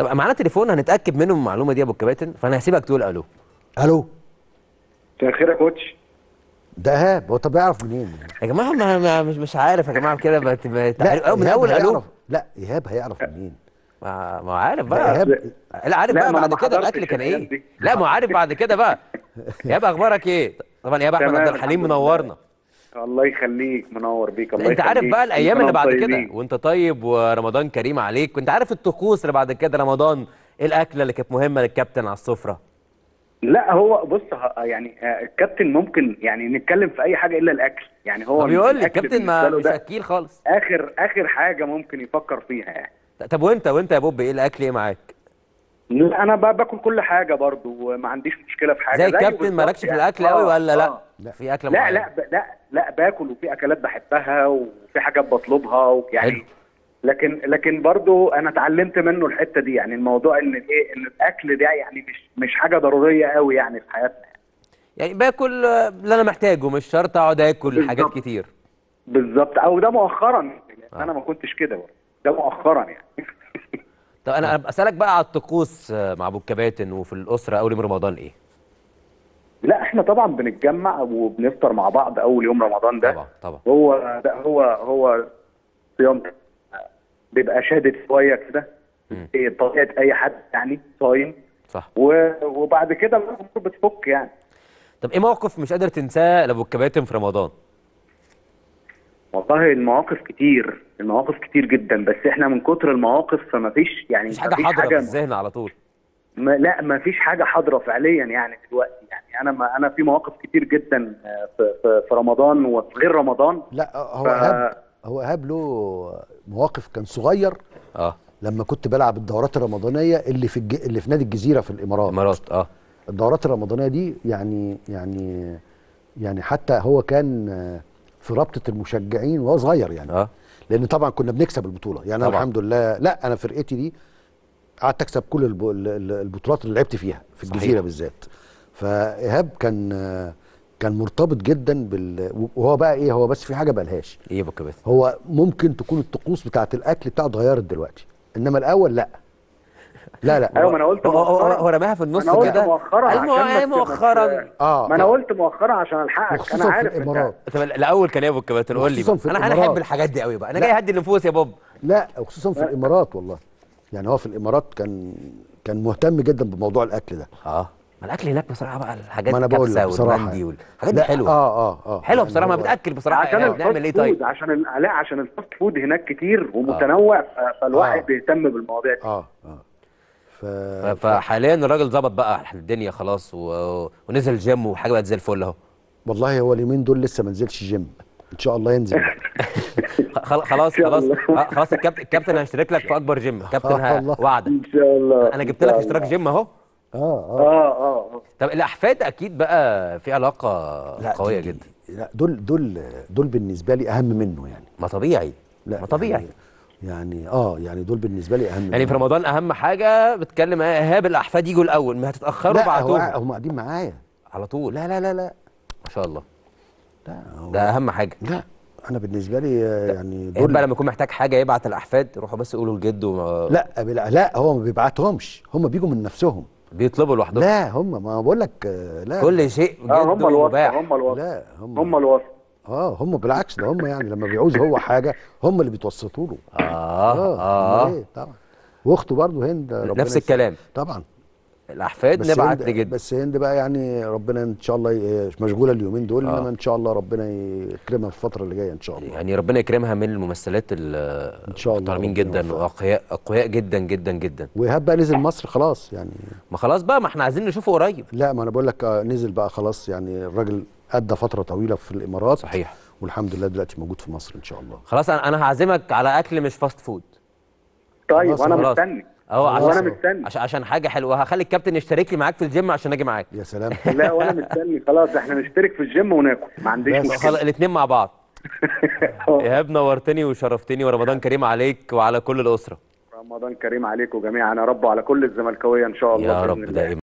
طب معانا تليفون هنتاكد منه من المعلومه دي يا ابو الكباتن فانا هسيبك تقول الو الو مساء الخير يا كوتش ده ايهاب هو طب يعرف منين يا جماعه ما ما مش مش عارف يا جماعه كده بت- بت- أو من إيهاب اول الو هيعرف- لا ايهاب هيعرف منين ما ما هو عارف لا بقى ايهاب لا عارف لا، بقى ما أنا بعد ما كده حضرتش الاكل كان الأيام ايه دي. لا ما هو عارف بعد كده بقى ايهاب اخبارك ايه طبعا ايهاب احمد تمام، عبد الحليم الحمد لله. منورنا الله يخليك منور بيك الله انت عارف يخليك. بقى الايام كل اللي سنة بعد وأنتم كده طيبين. وانت طيب ورمضان كريم عليك كنت عارف الطقوس اللي بعد كده رمضان ايه الاكله اللي كانت مهمه للكابتن على السفره لا هو بص ه- يعني آه، الكابتن ممكن يعني نتكلم في اي حاجه الا الاكل يعني هو هو بيقول لي الأكل الكابتن ما بالنسبة له مش ده اكيل خالص اخر اخر حاجه ممكن يفكر فيها يعني طب وانت وانت يا بوب ايه الاكل ايه معاك لا انا ب- باكل كل حاجه برضو وما عنديش مشكله في حاجه زي زيه الكابتن بالظبط مالكش في يعني. الاكل آه، قوي ولا لا آه. لا في اكل لا معين لا ب- لا لا باكل وفي اكلات بحبها وفي حاجات بطلبها ويعني حلو. لكن لكن برضو انا اتعلمت منه الحته دي يعني الموضوع ان ايه ان الاكل ده يعني مش مش حاجه ضروريه قوي يعني في حياتنا يعني باكل آه، اللي انا محتاجه مش شرط اقعد اكل حاجات بالظبط. كتير بالظبط او ده مؤخرا آه. انا ما كنتش كده برضه. ده مؤخرا يعني طب انا أنا اسالك بقى على الطقوس آه، مع ابو الكباتن وفي الاسره اول يوم رمضان ايه لا احنا طبعا بنتجمع وبنفطر مع بعض اول يوم رمضان ده طبعا طبعا هو ده هو هو صيام بيبقى شادد شويه كده مم. إيه طبيعه اي حد يعني صايم صح و- وبعد كده الامور بتفك يعني طب ايه موقف مش قادر تنساه لابو الكباتن في رمضان والله المواقف كتير المواقف كتير جدا بس احنا من كتر المواقف فما فيش يعني مفيش حاجه مفيش حاضره في الذهن على طول ما لا ما فيش حاجه حاضره فعليا يعني دلوقتي يعني انا ما انا في مواقف كتير جدا آه، في, في, في رمضان وفي غير رمضان لا هو ف- ايهاب هو ايهاب له مواقف كان صغير اه لما كنت بلعب الدورات الرمضانيه اللي في الج... اللي في نادي الجزيره في الامارات امارات اه الدورات الرمضانيه دي يعني يعني يعني حتى هو كان آه، في رابطه المشجعين وهو صغير يعني اه لان طبعا كنا بنكسب البطوله يعني انا طبعا. الحمد لله لا انا فرقتي دي قعدت اكسب كل الب... ال- ال- البطولات اللي لعبت فيها في صحيح. الجزيره بالذات فايهاب كان آه، كان مرتبط جدا بال وهو بقى ايه هو بس في حاجه بقالهاش ايه يا ابو الكباتن هو ممكن تكون الطقوس بتاعت الاكل بتاعه اتغيرت دلوقتي انما الاول لا لا لا ايوه ما انا قلت هو هو, هو, مؤخرا هو رماها في النص انا قلت كده مؤخرا قال عشان مو- ما إيه ت- ما ت- مؤخرا اه ما انا آه. قلت مؤخرا عشان الحقك وخصوصا انا في عارف الإمارات. انت طب الاول كان ايه يا ابو الكباتن قول لي وخصوصا بقى. في انا انا الإمارات. احب الحاجات دي قوي بقى انا لا. جاي اهدي النفوس يا بوب لا وخصوصا في الامارات والله يعني هو في الامارات كان كان مهتم جدا بموضوع الاكل ده اه ما الاكل هناك بصراحه بقى الحاجات ما أنا بقول لك الكبسه بصراحة والمندي يعني. والحاجات دي لا حلوه اه اه اه حلوه يعني بصراحه ما هو- بتاكل بصراحه عشان يعني بنعمل ايه الفاست طيب فود عشان ال... لا عشان الفاست فود هناك كتير ومتنوع ف- فالواحد آه. بيهتم بالمواضيع دي اه اه ف... ف- فحاليا الراجل ظبط بقى الدنيا خلاص و... ونزل جيم وحاجه بقت زي الفل اهو والله هو اليومين دول لسه ما نزلش جيم ان شاء الله ينزل خ- خلاص إن شاء خلاص الله. آه، خلاص الكابتن الكابتن هيشترك لك في اكبر جيم كابتن آه، ه- والله. وعدك ان شاء الله انا إن جبت لك شاء اشتراك الله. جيم اهو اه اه اه اه آه. طب الاحفاد اكيد بقى في علاقه لا قويه دي- جدا لا دول دول دول بالنسبه لي اهم منه يعني ما طبيعي لا ما طبيعي يعني, يعني اه يعني دول بالنسبه لي اهم يعني في منه. رمضان اهم حاجه بتكلم ايه ايهاب الاحفاد يجوا الاول ما هتتاخروا لا هو بعتوهم هم قاعدين معايا على طول لا لا لا لا ما شاء الله لا هو ده اهم حاجه لا انا بالنسبه لي آه، يعني ايهاب دول بقى لما يكون محتاج حاجه يبعت الاحفاد يروحوا بس يقولوا لجده وما- لا بلا لا هو ما بيبعتهمش هم بيجوا من نفسهم بيطلبوا لوحدهم لا هم ما بقول لك آه، لا كل شيء اه هم جده الوسط مباح هم الوسط لا هم هم الوسط اه هم بالعكس ده هم يعني لما بيعوز هو حاجه هم اللي بيتوسطوا له اه أمال اه إيه؟ طبعا واخته برضه هند ربنا نفس يس- الكلام طبعا الاحفاد بس نبعت هند لجده بس هند بقى يعني ربنا ان شاء الله ي- مشغوله اليومين دول آه. انما ان شاء الله ربنا يكرمها في الفتره اللي جايه ان شاء الله يعني ربنا يكرمها من الممثلات ال- إن شاء الله المحترمين ربنا جدا يوفقها. واقوياء اقوياء جدا جدا جدا وايهاب بقى نزل مصر خلاص يعني ما خلاص بقى ما احنا عايزين نشوفه قريب لا ما انا بقول لك آه، نزل بقى خلاص يعني الراجل ادى فتره طويله في الامارات صحيح والحمد لله دلوقتي موجود في مصر ان شاء الله خلاص انا انا هعزمك على اكل مش فاست فود طيب خلاص، وانا خلاص. مستني اهو خلاص. عشان وانا مستني عشان عشان حاجه حلوه هخلي الكابتن يشترك لي معاك في الجيم عشان اجي معاك يا سلام لا وانا مستني خلاص احنا نشترك في الجيم وناكل ما عنديش بس خلاص مشكله الاثنين مع بعض آه. ايهاب نورتني وشرفتني ورمضان كريم عليك وعلى كل الاسره رمضان كريم عليكم جميعا يا رب وعلى كل الزملكاويه ان شاء الله يا بإذن رب الله. دائما